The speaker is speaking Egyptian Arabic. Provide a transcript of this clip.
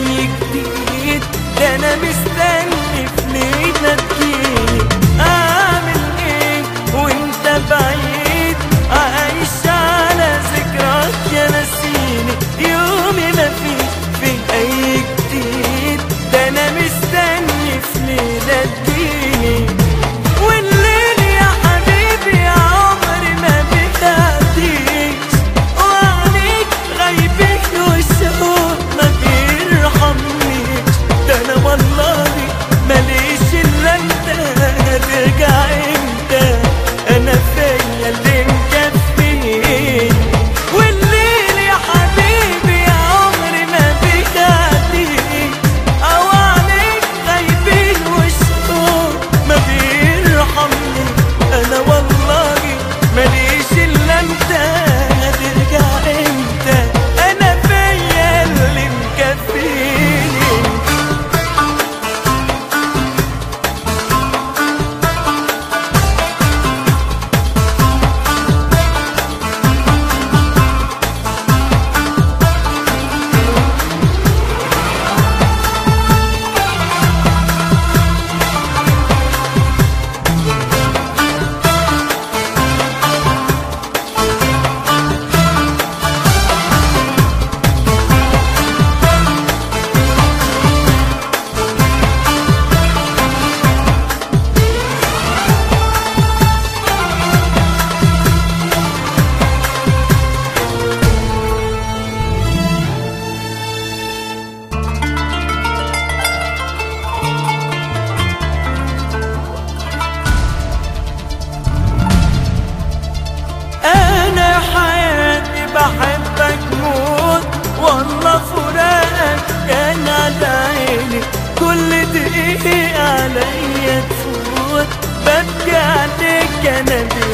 زي جديد ده انا مستني في ليلة تجيلي اعمل ايه وانت بعيد عايش على ذكراك يا نسيني يومي ما فيش في اي جديد ده انا مستني في ليلة تجيلي والليل يا حبيبي يا عمري ما بتعديش وعليك غايبك والشوق ما بيرحمنيش ده انا والله ماليش الا انت هترجع امتى انا فيا اللي مكفيني والليل يا حبيبي يا عمري ما بيعديش او عليك غايبين والشوق ما بيرحمني انا والله ماليش الا انت هترجع امتى انا فيا اللي مكفيني انا حياتي بحبك موت والله فراقك كان على عيني كل دقيقة عليا تفوت ببكي عليك انا